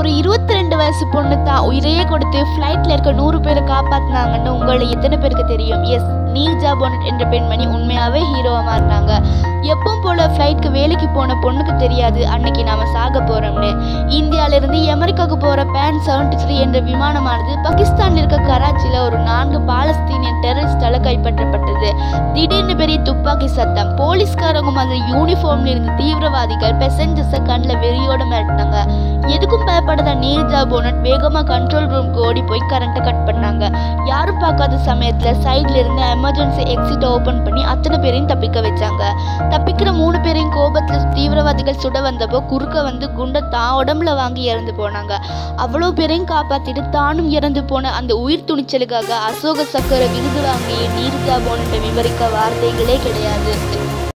ஒரு இருபத்தி ரெண்டு வயசு பொண்ணு தான் உயிரையே கொடுத்து ஃப்ளைட்டில் இருக்க நூறு பேரை காப்பாற்றினாங்கன்னு உங்களை எத்தனை பேருக்கு தெரியும் எஸ் நீர்ஜா போனட் என்ற பெண்மணி உண்மையாகவே ஹீரோவாக மாறினாங்க எப்பவும் போல ஃப்ளைட்க்கு வேலைக்கு போன பொண்ணுக்கு தெரியாது அன்னைக்கு நாம சாக போறோம்னு இந்தியாவிலிருந்து அமெரிக்காவுக்கு போற பேன் செவன்டி த்ரீ என்ற விமானமானது பாகிஸ்தானில் இருக்க கராச்சியில் ஒரு நான்கு பாலஸ்தீனியன் டெரரிஸ்டால கைப்பற்றப்பட்டது திடீர்னு பெரிய துப்பாக்கி சத்தம் போலீஸ்காரங்க மாதிரி யூனிஃபார்ம்ல இருந்த தீவிரவாதிகள் பெசஞ்சர்ஸை கண்ணில் வெறியோட மிரட்டினாங்க எதுக்கும் பயப்படாத நீர்ஜா போனட் வேகமா கண்ட்ரோல் ரூம்க்கு ஓடி போய் கரண்ட்டை கட் பண்ணாங்க யாரும் பார்க்காத சமயத்துல சைட்ல இருந்து எமர்ஜென்சி எக்ஸிட் ஓபன் பண்ணி அத்தனை பேரையும் தப்பிக்க வச்சாங்க தப்பிக்கிற மூணு பேரையும் கோபத்துல தீவிரவாதிகள் சுட வந்தப்போ குறுக்க வந்து குண்டை தான் உடம்புல வாங்கி இறந்து போனாங்க அவ்வளோ பேரையும் காப்பாத்திட்டு தானும் இறந்து போன அந்த உயிர் துணிச்சலுக்காக அசோக சக்கர விருது வாங்கிய நீர்ஜா போனட்டை விவரிக்க வார்த்தைகளே கிடையாது